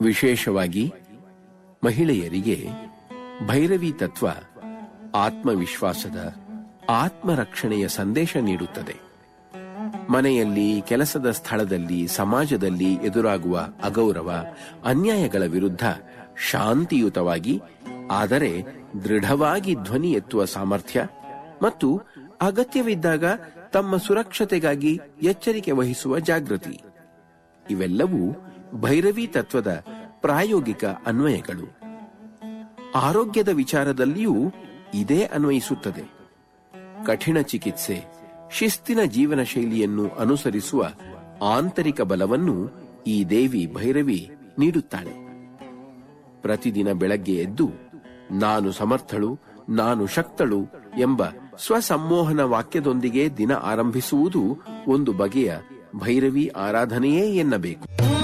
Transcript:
ವಿಶೇಷವಾಗಿ ಮಹಿಳೆಯರಿಗೆ ಭೈರವಿ ತತ್ವ ಆತ್ಮವಿಶ್ವಾಸದ ಆತ್ಮರಕ್ಷಣೆಯ ಸಂದೇಶ ನೀಡುತ್ತದೆ ಮನೆಯಲ್ಲಿ ಕೆಲಸದ ಸ್ಥಳದಲ್ಲಿ ಸಮಾಜದಲ್ಲಿ ಎದುರಾಗುವ ಅಗೌರವ ಅನ್ಯಾಯಗಳ ವಿರುದ್ಧ ಶಾಂತಿಯುತವಾಗಿ ಆದರೆ ದೃಢವಾಗಿ ಧ್ವನಿ ಎತ್ತುವ ಸಾಮರ್ಥ್ಯ ಮತ್ತು ಅಗತ್ಯವಿದ್ದಾಗ ತಮ್ಮ ಸುರಕ್ಷತೆಗಾಗಿ ಎಚ್ಚರಿಕೆ ವಹಿಸುವ ಜಾಗೃತಿ ಇವೆಲ್ಲವೂ ಭೈರವಿ ತತ್ವದ ಪ್ರಾಯೋಗಿಕ ಅನ್ವಯಗಳು ಆರೋಗ್ಯದ ವಿಚಾರದಲ್ಲಿಯೂ ಇದೇ ಅನ್ವಯಿಸುತ್ತದೆ ಕಠಿಣ ಚಿಕಿತ್ಸೆ ಶಿಸ್ತಿನ ಜೀವನ ಶೈಲಿಯನ್ನು ಅನುಸರಿಸುವ ಆಂತರಿಕ ಬಲವನ್ನು ಈ ದೇವಿ ಭೈರವಿ ನೀಡುತ್ತಾಳೆ ಪ್ರತಿದಿನ ಬೆಳಗ್ಗೆ ಎದ್ದು ನಾನು ಸಮರ್ಥಳು ನಾನು ಶಕ್ತಳು ಎಂಬ ಸ್ವಸಮ್ಮೋಹನ ವಾಕ್ಯದೊಂದಿಗೆ ದಿನ ಆರಂಭಿಸುವುದು ಒಂದು ಬಗೆಯ ಭೈರವಿ ಆರಾಧನೆಯೇ ಎನ್ನಬೇಕು